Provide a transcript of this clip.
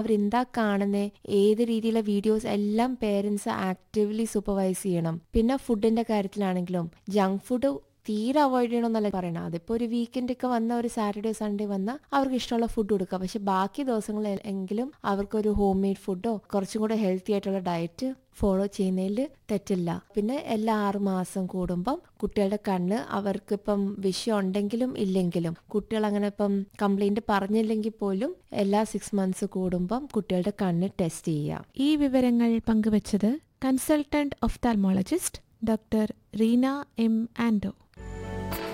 അവരെന്താ കാണുന്നത് ഏത് രീതിയിലുള്ള വീഡിയോസ് എല്ലാം പേരൻസ് ആക്റ്റീവ്ലി സൂപ്പർവൈസ് ചെയ്യണം പിന്നെ ഫുഡിന്റെ കാര്യത്തിലാണെങ്കിലും ജങ്ക് ഫുഡ് തീരെ അവോയ്ഡ് ചെയ്യണമെന്നല്ല പറയണം അതിപ്പോ ഒരു വീക്കെൻഡ് ഒക്കെ വന്ന ഒരു സാറ്റർഡേ സൺഡേ വന്ന അവർക്ക് ഇഷ്ടമുള്ള ഫുഡ് കൊടുക്കുക പക്ഷെ ബാക്കി ദിവസങ്ങളിൽ എങ്കിലും അവർക്കൊരു ഹോം മെയ്ഡ് ഫുഡോ കുറച്ചും കൂടെ ഹെൽത്തി ആയിട്ടുള്ള ഡയറ്റ് ഫോളോ ചെയ്യുന്നതിൽ തെറ്റില്ല പിന്നെ എല്ലാ ആറ് മാസം കൂടുമ്പം കുട്ടികളുടെ കണ്ണ് അവർക്കിപ്പം വിഷയം ഉണ്ടെങ്കിലും ഇല്ലെങ്കിലും കുട്ടികൾ അങ്ങനെ ഇപ്പം കംപ്ലൈന്റ് പറഞ്ഞില്ലെങ്കിൽ പോലും എല്ലാ സിക്സ് മന്ത്സ് കൂടുമ്പം കുട്ടികളുടെ കണ്ണ് ടെസ്റ്റ് ചെയ്യാം ഈ വിവരങ്ങൾ പങ്കുവച്ചത് consultant ophthalmologist doctor Reena M ആൻഡോ